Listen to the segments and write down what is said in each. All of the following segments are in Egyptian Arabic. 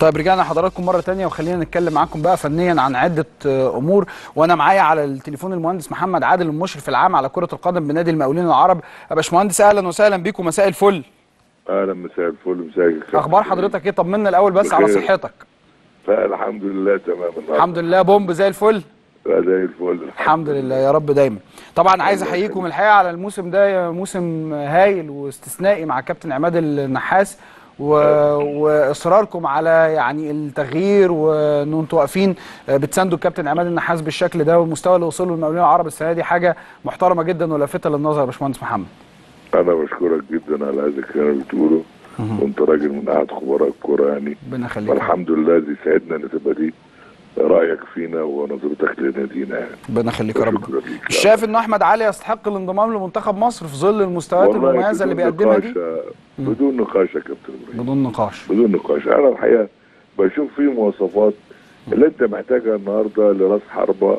طيب رجعنا حضراتكم مره تانية وخلينا نتكلم معاكم بقى فنيا عن عده آه، امور وانا معايا على التليفون المهندس محمد عادل المشرف العام على كره القدم بنادي المقاولين العرب يا باشمهندس اهلا وسهلا بيكم مساء الفل اهلا مساء الفل مساء الخير اخبار حضرتك ايه طمنا الاول بس على بخير. صحتك فالحمد لله تمام الحمد لله بومب زي الفل لله زي الفل الحمد لله يا رب دايما طبعا عايز احييكم الحقيقه على الموسم ده موسم هايل واستثنائي مع كابتن عماد النحاس و... واصراركم على يعني التغيير وان انتوا واقفين بتساندوا الكابتن عماد النحاس بالشكل ده والمستوى اللي وصلوا المقاولين العرب السنه دي حاجه محترمه جدا ولافته للنظر يا باشمهندس محمد انا بشكرك جدا على هذا الكلام اللي بتقوله وانت راجل من احد خبراء الكوره يعني ربنا يخليك والحمد لله دي سعدنا ان تبقى دي رايك فينا ونظرتك لنادينا يعني ربنا يخليك يا رب شكرا ليك مش شايف ان احمد علي يستحق الانضمام لمنتخب مصر في ظل المستويات والله المميزه اللي بدون بيقدمها دي نقاش- بدون نقاش يا كابتن ابراهيم بدون نقاش بدون نقاش انا الحقيقه بشوف فيه مواصفات اللي انت محتاجها النهارده لراس حربه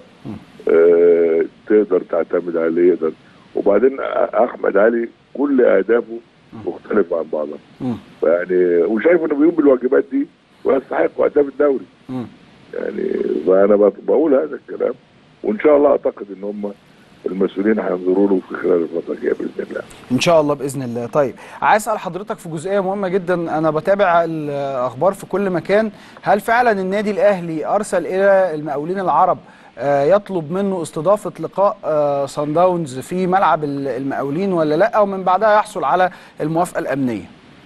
آه تقدر تعتمد عليه يقدر وبعدين احمد علي كل اهدافه مختلفه عن بعضها مم. يعني وشايف انه بيقوم بالواجبات دي ويستحق اهداف الدوري مم. يعني فانا بق- بقول هذا الكلام وان شاء الله اعتقد ان هم المسؤولين هينظروا له في خلال الفتره الجايه باذن الله ان شاء الله باذن الله طيب عايز اسال حضرتك في جزئيه مهمه جدا انا بتابع الاخبار في كل مكان هل فعلا النادي الاهلي ارسل الى المقاولين العرب آه، يطلب منه استضافه لقاء آه، صن داونز في ملعب ال- المقاولين ولا لا ومن بعدها يحصل على الموافقه الامنيه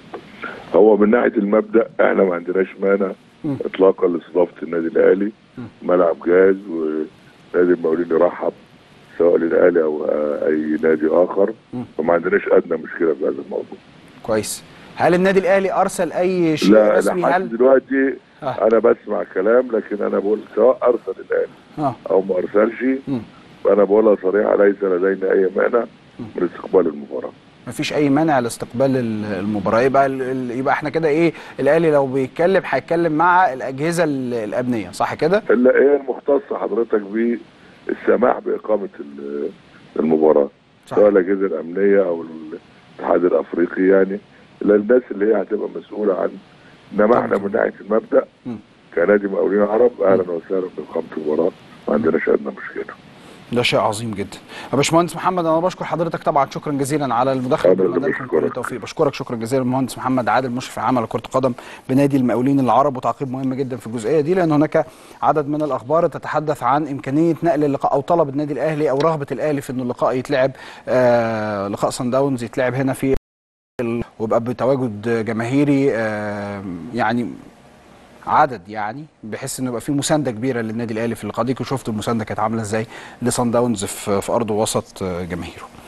هو من ناحيه المبدا احنا ما عندناش مانع اطلاقا لاستضافه النادي الاهلي ملعب جاهز ونادي المقاولين يرحب سواء للاهلي او آه، اي نادي اخر وما عندناش ادنى مشكله في هذا الموضوع كويس هل النادي الاهلي ارسل اي شيء لا رسمي لحد هل دلوقتي آه. انا بسمع كلام لكن انا بقول سواء ارسل الاهلي اه او ما ارسلش مم. فانا بقولها صريحه ليس لدينا اي مانع من استقبال المباراه مفيش اي مانع لاستقبال ال- المباراه يبقى ال- ال- يبقى احنا كده ايه الاهلي لو بيتكلم هيتكلم مع الاجهزه ال- الامنيه صح كده الا هي المختصه حضرتك بالسماح باقامه ال- المباراه صح. سواء الاجهزه الامنيه او الاتحاد الافريقي يعني للناس اللي هي هتبقى مسؤوله عن انما احنا من ناحيه المبدا مم. كنادي مقاولين عرب اهلا وسهلا باقامه المباراه ما عندناش ادنى مشكله ده شيء عظيم جدا يا باشمهندس محمد انا بشكر حضرتك طبعا شكرا جزيلا على المداخله أنا اللي بتمنى لكم كل بشكرك. التوفيق بشكرك شكرا جزيلا المهندس محمد عادل مشرف العام على كره القدم بنادي المقاولين العرب وتعقيب مهم جدا في الجزئيه دي لان هناك عدد من الاخبار تتحدث عن امكانيه نقل اللقاء او طلب النادي الاهلي او رغبه الاهلي في انه اللقاء يتلعب آه لقاء سان داونز يتلعب هنا في ال- ويبقى بتواجد جماهيري آه يعني عدد يعني بحيث انه يبقى في مسانده كبيره للنادي الاهلي في اللقاء دي وشفت المسانده كانت عامله ازاي لصن داونز في في ارض وسط آه، جماهيره